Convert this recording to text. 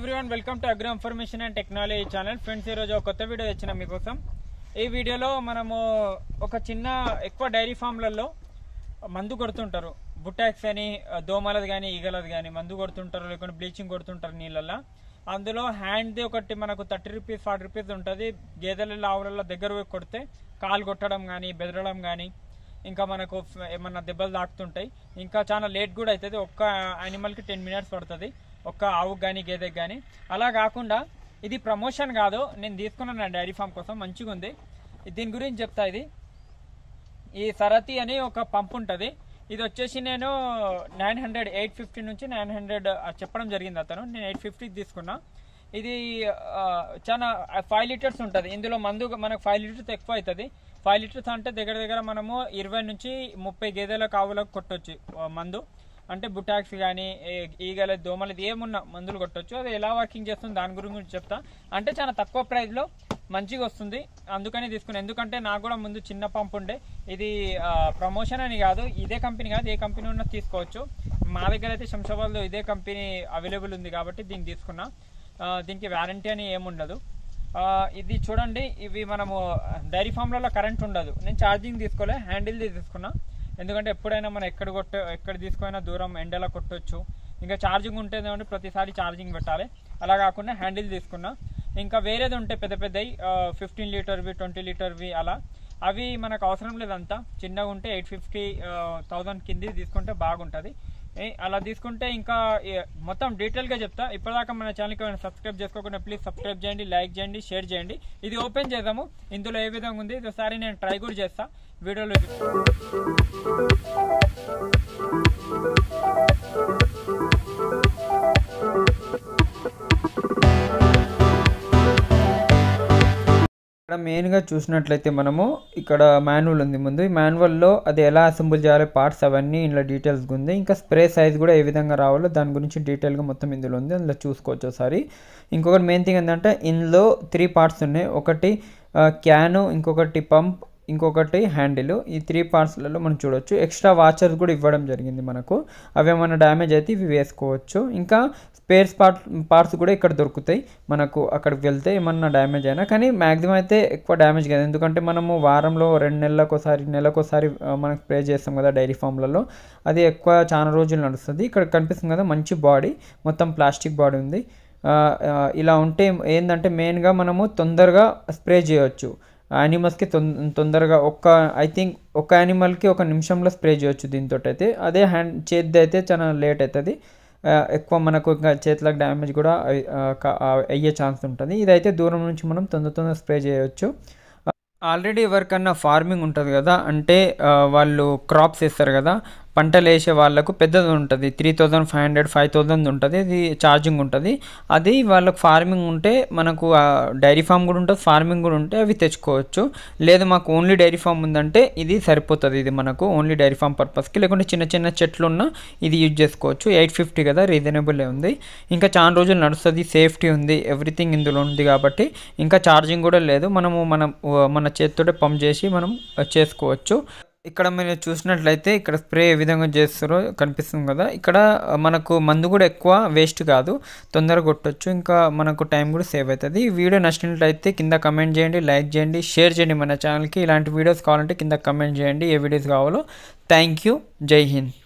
everyone welcome to agro information and technology channel friends ఈరోజు ఒక కొత్త వీడియో తెచ్చిన మీకోసం ఈ వీడియోలో మనము ఒక చిన్న ఎక్కువ డైరీ ఫామ్లలో మందు కొడుతుంటారు బుటాక్స్ అని ఆ, దోమలది కానీ ఈగలది కానీ మందు కొడుతుంటారు లేకుంటే బ్లీచింగ్ కొడుతుంటారు నీళ్ళల్లో అందులో హ్యాండ్ది ఒకటి మనకు థర్టీ రూపీస్ ఫార్టీ రూపీస్ ఉంటుంది గేదెల ఆవులలో దగ్గర పోయి కొడితే కాలు కొట్టడం కానీ బెదరడం కానీ ఇంకా మనకు ఫ- ఏమన్నా దెబ్బలు తాకుతుంటాయి ఇంకా చాలా లేట్ కూడా అవుతుంది ఒక్క యానిమల్కి టెన్ మినిట్స్ పడుతుంది ఒక్క ఆవుకి కానీ గేదెకి కానీ అలా కాకుండా ఇది ప్రమోషన్ కాదు నేను తీసుకున్నాను నా డైరీ ఫామ్ కోసం మంచిగా ఉంది దీని గురించి చెప్తా ఇది ఈ సరతి అని ఒక పంప్ ఉంటుంది ఇది వచ్చేసి నేను నైన్ హండ్రెడ్ ఎయిట్ ఫిఫ్టీ నుంచి నైన్ హండ్రెడ్ చెప్పడం జరిగింది అతను నేను ఎయిట్ ఫిఫ్టీకి తీసుకున్నా ఇది ఆ, చాలా ఫైవ్ లీటర్స్ ఉంటుంది ఇందులో మందు మనకు ఫైవ్ లీటర్స్ ఎక్కువ అవుతుంది ఫైవ్ లీటర్స్ అంటే దగ్గర దగ్గర మనము ఇరవై నుంచి ముప్పై గేదెల కావులకు కొట్టొచ్చు ఆ, మందు అంటే బుటాక్స్ కానీ ఈగల దోమలు ఏమున్నా మందులు కొట్టొచ్చు అది ఎలా వర్కింగ్ చేస్తుంది దాని గురించి చెప్తా అంటే చాలా తక్కువ ప్రైస్లో మంచిగా వస్తుంది అందుకని తీసుకున్నాను ఎందుకంటే నాకు కూడా ముందు చిన్న పంప్ ఉండే ఇది ఆ, ప్రమోషన్ అని కాదు ఇదే కంపెనీ కాదు ఏ కంపెనీ ఉన్నా తీసుకోవచ్చు మా దగ్గర అయితే శంషాబాద్లో ఇదే కంపెనీ అవైలబుల్ ఉంది కాబట్టి దీన్ని తీసుకున్నా ఆ, దీనికి వ్యారంటీ అని ఏముండదు ఆ, ఇది చూడండి ఇవి మనము డైరీ ఫామ్లలో కరెంట్ ఉండదు నేను ఛార్జింగ్ తీసుకోలే హ్యాండిల్ తీసుకున్నా ఎందుకంటే ఎప్పుడైనా మనం ఎక్కడ కొట్ట ఎక్కడ తీసుకున్నా దూరం ఎండలో కొట్టొచ్చు ఇంకా ఛార్జింగ్ ఉంటుంది కాబట్టి ప్రతిసారి ఛార్జింగ్ పెట్టాలి అలా కాకుండా హ్యాండిల్ తీసుకున్నా ఇంకా వేరేది ఉంటే పెద్ద పెద్దవి ఫిఫ్టీన్ లీటర్వి ట్వంటీ లీటర్వి అలా అవి మనకు అవసరం లేదంతా చిన్నగా ఉంటే ఎయిట్ ఫిఫ్టీ థౌజండ్ కింది తీసుకుంటే బాగుంటుంది ఏ, అలా తీసుకుంటే ఇంకా ఏ, మొత్తం డీటెయిల్గా చెప్తా ఇప్పటిదాకా మన ఛానల్కి ఏమైనా సబ్స్క్రైబ్ చేసుకోకుండా ప్లీజ్ సబ్స్క్రైబ్ చేయండి లైక్ చేయండి షేర్ చేయండి ఇది ఓపెన్ చేద్దాము ఇందులో ఏ విధంగా ఉంది ఇది ఒకసారి నేను ట్రై కూడా చేస్తా వీడియోలో చూ- ఇక్కడ మెయిన్గా చూసినట్లయితే మనము ఇక్కడ మాన్యువల్ ఉంది ముందు ఈ మాన్యువల్లో అది ఎలా అసెంబుల్ చేయాలి పార్ట్స్ అవన్నీ ఇందులో డీటెయిల్స్ ఉంది ఇంకా స్ప్రే సైజ్ కూడా ఏ విధంగా రావాలో దాని గురించి డీటెయిల్గా మొత్తం ఇందులో ఉంది అందులో చూసుకోవచ్చు ఒకసారి ఇంకొకటి మెయిన్ థింగ్ ఏంటంటే ఇందులో త్రీ పార్ట్స్ ఉన్నాయి ఒకటి క్యాను ఇంకొకటి పంప్ ఇంకొకటి హ్యాండిల్ ఈ త్రీ పార్ట్స్లలో మనం చూడొచ్చు ఎక్స్ట్రా వాచర్స్ కూడా ఇవ్వడం జరిగింది మనకు అవి ఏమైనా డ్యామేజ్ అయితే ఇవి వేసుకోవచ్చు ఇంకా స్పేర్స్ పార్ట్ పార్ట్స్ కూడా ఇక్కడ దొరుకుతాయి మనకు అక్కడికి వెళ్తే ఏమన్నా డ్యామేజ్ అయినా కానీ మ్యాక్సిమం అయితే ఎక్కువ డ్యామేజ్ కాదు ఎందుకంటే మనము వారంలో రెండు నెలలకు ఒకసారి నెలకు ఒకసారి ఆ, మనకు స్ప్రే చేస్తాం కదా డైరీ ఫామ్లలో అది ఎక్కువ చాలా రోజులు నడుస్తుంది ఇక్కడ కనిపిస్తుంది కదా మంచి బాడీ మొత్తం ప్లాస్టిక్ బాడీ ఉంది ఆ, ఆ, ఇలా ఉంటే ఏంటంటే మెయిన్గా మనము తొందరగా స్ప్రే చేయొచ్చు యానిమల్స్కి తొం- తొందరగా ఒక్క ఐ థింక్ ఒక యానిమల్కి ఒక నిమిషంలో స్ప్రే చేయొచ్చు దీంతో అయితే అదే హ్యాండ్ చేతిది అయితే చాలా లేట్ అవుతుంది ఆ, ఎక్కువ మనకు ఇంకా చేతులకు డ్యామేజ్ కూడా అయ్- ఆ, క- ఆ, అయ్యే ఛాన్స్ ఉంటుంది ఇదైతే దూరం నుంచి మనం తొందర తొందర స్ప్రే చేయొచ్చు ఆల్రెడీ ఎవరికన్నా ఫార్మింగ్ ఉంటుంది కదా అంటే ఆ, వాళ్ళు క్రాప్స్ వేస్తారు కదా పంటలు వేసే వాళ్ళకు పెద్దది ఉంటుంది three thousand five hundred five thousand ఉంటుంది ఇది ఛార్జింగ్ ఉంటుంది అది వాళ్ళకు ఫార్మింగ్ ఉంటే మనకు డైరీ ఫామ్ కూడా ఉంటుంది ఫార్మింగ్ కూడా ఉంటే అవి తెచ్చుకోవచ్చు లేదు మాకు ఓన్లీ డైరీ ఫామ్ ఉందంటే ఇది సరిపోతుంది ఇది మనకు ఓన్లీ డైరీ ఫామ్ పర్పస్కి లేకుంటే చిన్న చిన్న చెట్లు ఉన్న ఇది యూజ్ చేసుకోవచ్చు ఎయిట్ ఫిఫ్టీ కదా రీజనబుల్ ఉంది ఇంకా చాలా రోజులు నడుస్తుంది సేఫ్టీ ఉంది ఎవ్రీథింగ్ ఇందులో ఉంది కాబట్టి ఇంకా ఛార్జింగ్ కూడా లేదు మనము మనం మన చేతితోటే పంప్ చేసి మనం చేసుకోవచ్చు ఇక్కడ మీరు చూసినట్లయితే ఇక్కడ స్ప్రే ఏ విధంగా చేస్తారో కనిపిస్తుంది కదా ఇక్కడ మనకు మందు కూడా ఎక్కువ వేస్ట్ కాదు తొందరగా కొట్టొచ్చు ఇంకా మనకు టైం కూడా సేవ్ అవుతుంది ఈ వీడియో నచ్చినట్లయితే కింద కమెంట్ చేయండి లైక్ చేయండి షేర్ చేయండి మన ఛానల్కి ఇలాంటి వీడియోస్ కావాలంటే కింద కమెంట్ చేయండి ఏ వీడియోస్ కావాలో థ్యాంక్ యూ జై హింద్